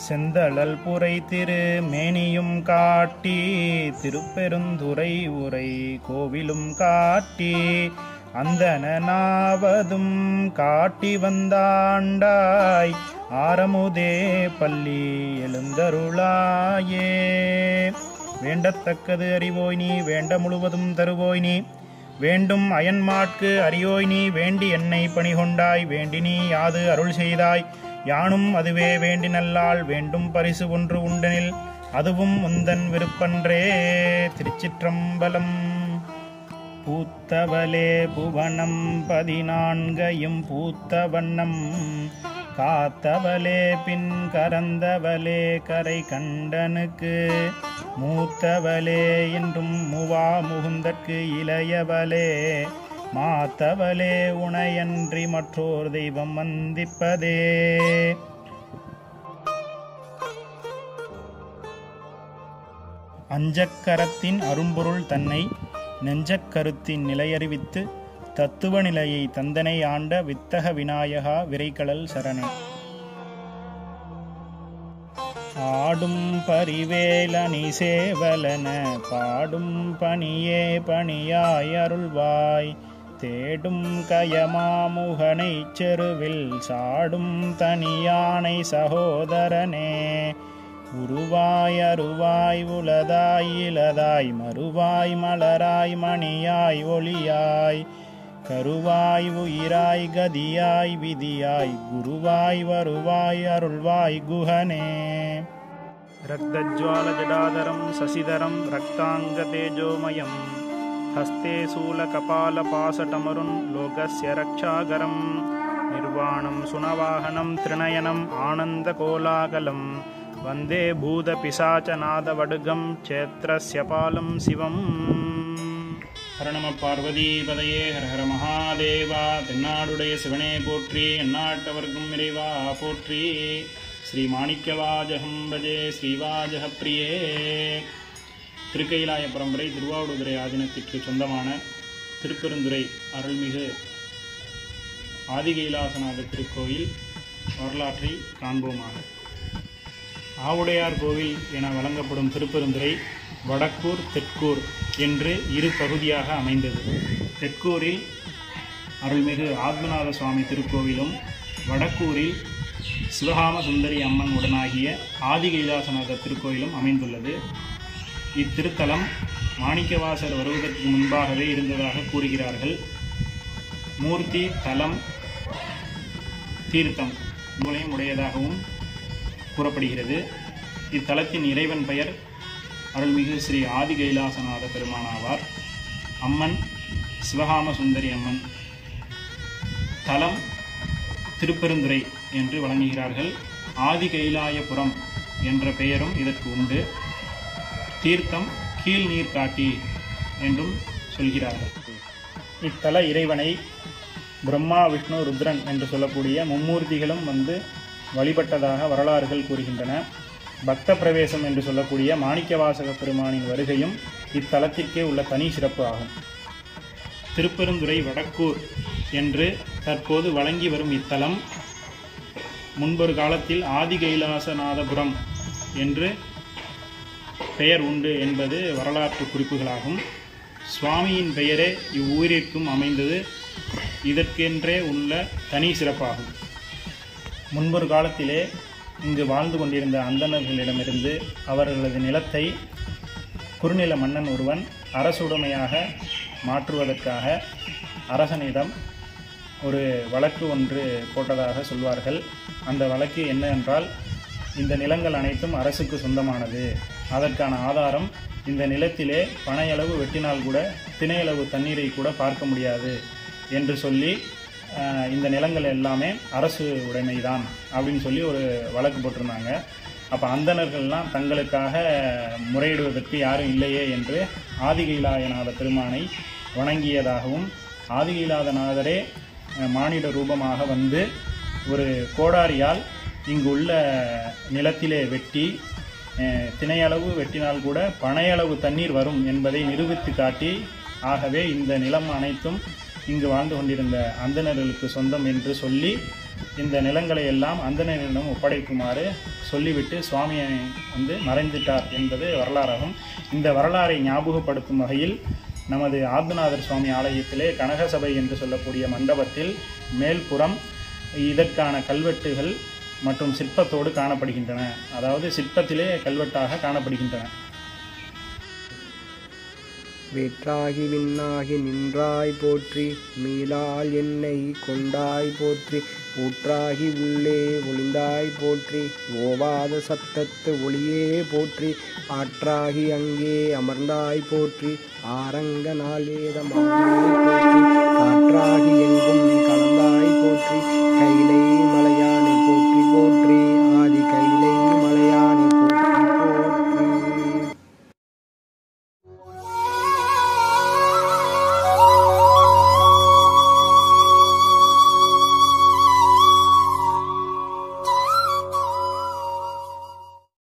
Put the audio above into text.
செந்தழல் புரை திரு மேனியும் காட்டி திருப்பெருந்துறை உரை கோவிலும் காட்டி அந்தனாவதும் காட்டி வந்தாண்டாய் ஆரமுதே பள்ளி எழுந்தருளாயே வேண்டத்தக்கது அறிவோய் நீ வேண்ட முழுவதும் தருவோய் நீ வேண்டும் அயன்மாட்கு அரியோய் நீ வேண்டி என்னை பணிகொண்டாய் வேண்டி நீ யாது அருள் செய்தாய் யானும் அதுவே வேண்டி நல்லால் வேண்டும் பரிசு ஒன்று உண்டனில் அதுவும் உந்தன் விருப்பன்றே திருச்சிற்றம்பலம் பூத்தவலே புவனம் பதினான்கையும் பூத்த வண்ணம் காத்தவலே பின் கரந்தவலே கரை கண்டனுக்கு மூத்தவலே என்றும் முவா முகுந்தற்கு இளையவலே மாத்தவலே உனையன்றி மற்றோர் தெய்வம் வந்திப்பதே அஞ்சக்கரத்தின் அரும்பொருள் தன்னை நெஞ்சக்கருத்தின் நிலையறிவித்து தத்துவ நிலையை தந்தனை ஆண்ட வித்தக விநாயகா விரைக்கடல் சரணே ஆடும் பரிவேலனி சேவலன பாடும் பணியே பணியாய் அருள்வாய் தேடும் கயமாமுகனை செருவில் சாடும் தனியானை சகோதரனே உருவாய் அருவாய் உலதாய் இலதாய் மறுவாய் மலராய் மணியாய் ஒளியாய் கருவாய் உயிராய் கதியாய் விதியாய் குருவாய் வருவாய் அருள்வாய் குஹனே रक्तज्वालजडाधरं शशिधरं रक्ताङ्गतेजोमयं हस्ते शूलकपालपासटमरुन् लोकस्य रक्षाकरं निर्वाणं सुनवाहनं त्रिनयनम् आनन्दकोलाकलं वन्दे भूतपिशाचनादवडुगं क्षेत्रस्य पालं शिवम् ஹர நம பார்வதிபதையே ஹர ஹர மகாதேவா தென்னாடுடைய சிவனே போற்றி எந்நாட்டவர்க்கும் இறைவா போற்றி ஸ்ரீ மாணிக்கவாஜகம் பஜே ஸ்ரீவாஜக பிரியே திருக்கைலாய பரம்பரை திருவாவடுதுறை ஆதீனத்திற்கு சொந்தமான திருப்பெருந்துறை அருள்மிகு ஆதிகைலாசநாத திருக்கோயில் வரலாற்றை காண்போமாக ஆவுடையார் கோவில் என வழங்கப்படும் திருப்பெருந்துறை வடக்கூர் தெற்கூர் என்று இரு பகுதியாக அமைந்தது தெற்கூரில் அருள்மிகு ஆத்மநாத சுவாமி திருக்கோவிலும் வடக்கூரில் சிவகாம சுந்தரி அம்மன் உடனாகிய ஆதிகைலாசநாதர் திருக்கோயிலும் அமைந்துள்ளது இத்திருத்தலம் மாணிக்கவாசர் வருவதற்கு முன்பாகவே இருந்ததாக கூறுகிறார்கள் மூர்த்தி தலம் தீர்த்தம் மூலையும் உடையதாகவும் கூறப்படுகிறது இத்தலத்தின் இறைவன் பெயர் அருள்மிகு ஸ்ரீ ஆதி கைலாசநாத பெருமானாவார் அம்மன் சிவகாம சுந்தரி அம்மன் தலம் திருப்பெருந்துறை என்று வழங்குகிறார்கள் ஆதி கைலாயபுரம் என்ற பெயரும் இதற்கு உண்டு தீர்த்தம் கீழ் நீர் காட்டி என்றும் சொல்கிறார்கள் இத்தல இறைவனை பிரம்மா விஷ்ணு ருத்ரன் என்று சொல்லக்கூடிய மும்மூர்த்திகளும் வந்து வழிபட்டதாக வரலாறுகள் கூறுகின்றன பக்த பிரவேசம் என்று சொல்லக்கூடிய மாணிக்கவாசக பெருமானின் வருகையும் இத்தலத்திற்கே உள்ள தனி சிறப்பு ஆகும் திருப்பெருந்துறை வடக்கூர் என்று தற்போது வழங்கி வரும் இத்தலம் முன்பொரு காலத்தில் ஆதி கைலாசநாதபுரம் என்று பெயர் உண்டு என்பது வரலாற்று குறிப்புகளாகும் சுவாமியின் பெயரே இவ்வூரிற்கும் அமைந்தது இதற்கென்றே உள்ள தனி சிறப்பாகும் முன்பொரு காலத்திலே இங்கு வாழ்ந்து கொண்டிருந்த அந்தணர்களிடமிருந்து அவர்களது நிலத்தை குறுநில மன்னன் ஒருவன் அரசுடைமையாக மாற்றுவதற்காக அரசனிடம் ஒரு வழக்கு ஒன்று போட்டதாக சொல்வார்கள் அந்த வழக்கு என்ன என்றால் இந்த நிலங்கள் அனைத்தும் அரசுக்கு சொந்தமானது அதற்கான ஆதாரம் இந்த நிலத்திலே பனையளவு வெட்டினால் கூட திணையளவு தண்ணீரை கூட பார்க்க முடியாது என்று சொல்லி அஹ், இந்த நிலங்கள் எல்லாமே அரசு உடைமைதான் அப்படின்னு சொல்லி ஒரு வழக்கு போட்டிருந்தாங்க அப்போ அந்தணர்கள்லாம் தங்களுக்காக முறையிடுவதற்கு யாரும் இல்லையே என்று ஆதிகைலாயநாத பெருமானை வணங்கியதாகவும் ஆதிகைலாதநாதரே அஹ், மானிட ரூபமாக வந்து ஒரு கோடாரியால் இங்கு உள்ள நிலத்திலே வெட்டி அஹ், திணையளவு வெட்டினால் கூட பனையளவு தண்ணீர் வரும் என்பதை நிரூபித்து காட்டி ஆகவே இந்த நிலம் அனைத்தும் இங்கு வாழ்ந்து கொண்டிருந்த அந்தணர்களுக்கு சொந்தம் என்று சொல்லி இந்த நிலங்களை எல்லாம் அந்தணரிடம் ஒப்படைக்குமாறு சொல்லிவிட்டு சுவாமியை வந்து மறைந்துட்டார் என்பது வரலாறாகும் இந்த வரலாறை ஞாபகப்படுத்தும் வகையில் நமது ஆத்மநாதர் சுவாமி ஆலயத்திலே கனகசபை என்று சொல்லக்கூடிய மண்டபத்தில் மேல்புறம் இதற்கான கல்வெட்டுகள் மற்றும் சிற்பத்தோடு காணப்படுகின்றன அதாவது சிற்பத்திலே கல்வெட்டாக காணப்படுகின்றன வேற்றாகி விண்ணாகி நின்றாய் போற்றி மீளால் என்னை கொண்டாய் போற்றி ஊற்றாகி உள்ளே ஒளிந்தாய் போற்றி ஓவாத சத்தத்து ஒளியே போற்றி ஆற்றாகி அங்கே அமர்ந்தாய் போற்றி ஆரங்க நாளேதமாய் போற்றி